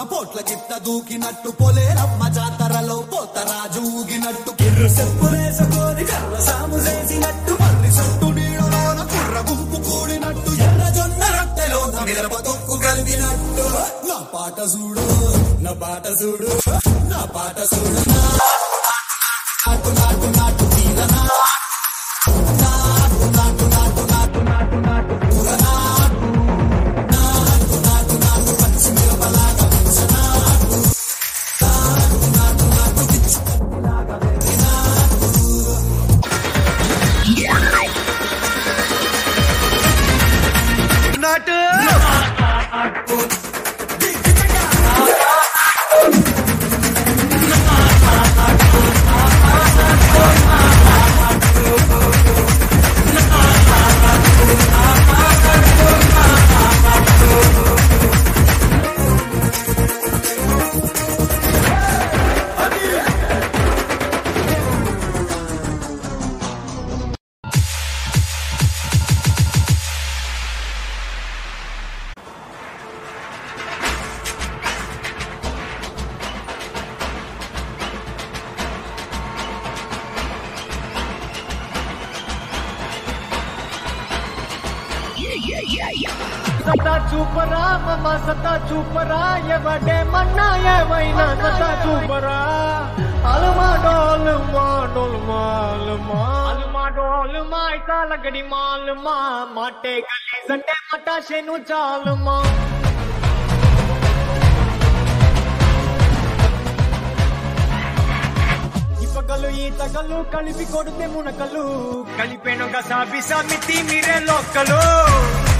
పోట్ల గిట్ట దూకినట్టు పొలేరమ్మ జాతరలో పోతరాజు ఊగినట్టు కిర్రు చెప్పులేసుకొని కర్ర సాము చేసినట్టు మర్రి చుట్టూ నీడలోన కుర్ర గుంపు కూడినట్టు ఎర్ర జొన్న రొట్టెలోన మిరప తొక్కు కలిపినట్టు నా పాట చూడు నా పాట చూడు నా పాట చూడు నాటు నాటు నాటు తీరనా నాటు నాటు నాటు నాటు నాటు నాటు పూరనా నాటు నాటు నాటు పచ్చి మిరపలాగా పెంచనాటు నాటు నాటు నాటు పిచ్చి కత్తిలాగా పెరిగినాటు నాటు సతా చూపరా మమ సతా చూపరా ఎవడే మన్నా ఏవైనా సతా చూపరా అలమా డోలు మా డోలు మాలు మా అలమా డోలు మా ఇసాల గడి మాలు మా మాటే గలి సటే మటాషేను చాలు మా ఇప్పగలు ఈతగలు కలిపి కొడితే మునకలు కలిపేను గసా బిసా మితి మీరే లోకలు